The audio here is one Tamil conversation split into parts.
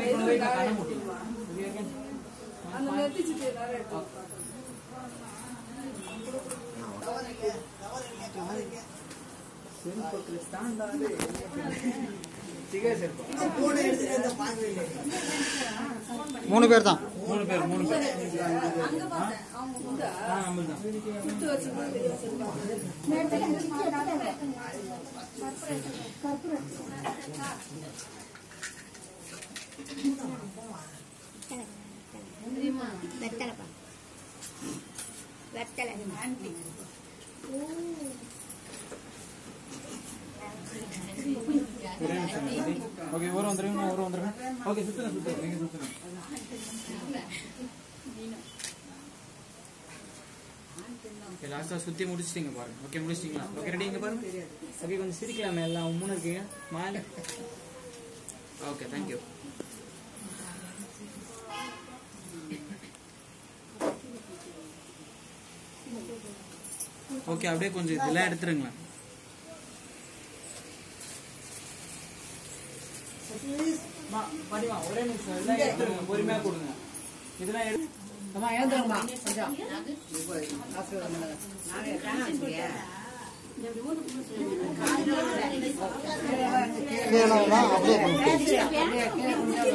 அந்த நெத்திச்சிட்டு எல்லாரும் எடுத்து மூணு பேர் தான் மூணு பேர் மூணு பேர் ஆ ஆமாம் தான் சுட்டு வச்சு வெத்தலைப்பா வெத்தலை ஒரே நிமிஷம் இருங்க. ஓகே ஒரு வந்துருங்க ஒரு வந்துருங்க ஓகே சுத்துங்க சுத்துங்க நீங்க சுத்துங்க ஓகே லாஸ்ட்டாக சுற்றி முடிச்சிட்டீங்க பாருங்க ஓகே முடிச்சிட்டீங்களா ஓகே ரெடி இங்கே பாருங்க ஓகே கொஞ்சம் சிரிக்கலாமே எல்லாம் மூணு இருக்கீங்க ஸ்மைல் ஓகே தேங்க்யூ ஓகே அப்படியே கொஞ்சம் இதெல்லாம் எடுத்துருங்களேன் அம்மா, பாட்டிமா, ஒரே நிமிஷம் இதெல்லாம் எடுத்துருங்க பொறுமையா கொடுங்க இதெல்லாம் எடு அம்மா எழுந்துருங்கம்மா கொஞ்சம் ஆசீர்வாதம் பண்ணுங்க நானே காணாச்சியா கீழேலாம் அப்படியே பண்ணுங்க.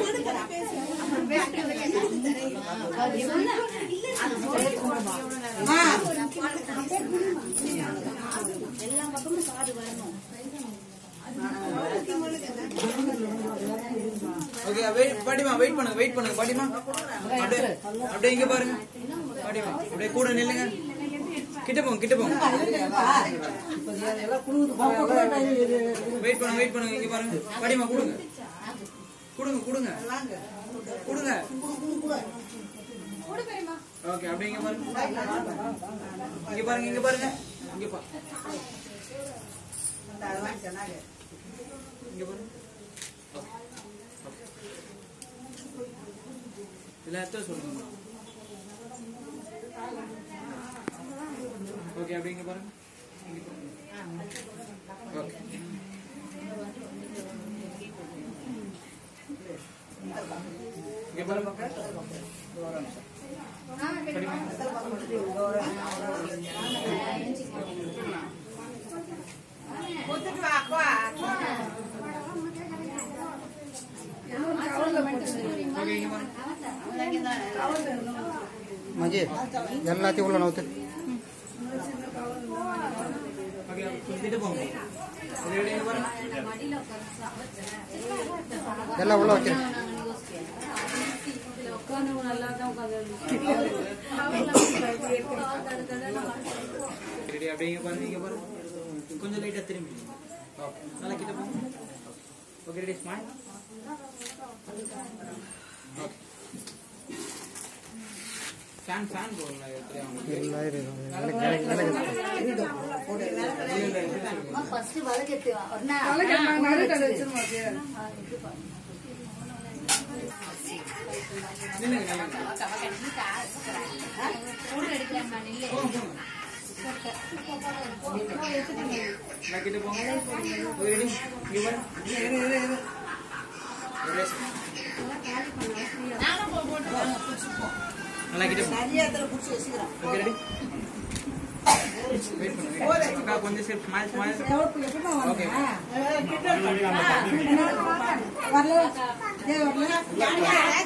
ஓகே வெயிட் பாட்டிமா வெயிட் பண்ணுங்க வெயிட் பண்ணுங்க பாட்டிமா அப்படியே அப்படியே இங்க பாருங்க பாட்டிமா அப்படியே கூட நில்லுங்க கிட்ட போங்க கிட்ட போங்க வெயிட் பண்ணுங்க வெயிட் பண்ணுங்க இங்க பாருங்க பாட்டிமா கொடுங்க கொடுங்க கொடுங்க கொடுங்க ஓகே அப்படியே இங்க பாருங்க இங்க பாருங்க இங்க பாருங்க இங்க பா இங்க பாருங்க இதுல எத்தனை சொல்லுங்க ஓகே அப்படி இங்க பாருங்க இங்க பாருங்க. ஓகே இங்க பாருங்க ஓகே இங்க பாருங்க மஜி எல்லாத்தையும் உள்ள நவுத்து ஓகே சுத்திட்டு போங்க இது எப்படி இங்க பாருங்க எல்லாம் உள்ள வச்சிரு உட்காந்து நல்லா தான் உட்காந்து ரெடி அப்படியே இங்க பாருங்க இங்க பாருங்க கொஞ்சம் லைட்டா திரும்பி ஓகே நல்லா கிட்ட போங்க okay ready smile okay fan fan போடுங்க எப்படியா எல்லாம் இரு. விலகு, விலகு, விலகு. ஃபர்ஸ்ட் வழக்கத்து நடுக்கடை வச்சிருமா அப்படியே நில்லுங்க நில்லுங்க எடுக்கிறேன் நில்லு போங்க போங்க நல்லா கிட்ட போங்க ஓகே ரெடி இங்க பாருங்க இரு இரு இரு ஒரே second. நல்லா கிட்ட போங்க நிறைய இடத்துல பிடிச்சி வச்சுக்கிறேன் ஓகே ரெடி வெயிட் பண்ணுங்க அக்கா கொஞ்சம் சேஃப் ஸ்மைல் ஸ்மைல் ஓகே வரல வரல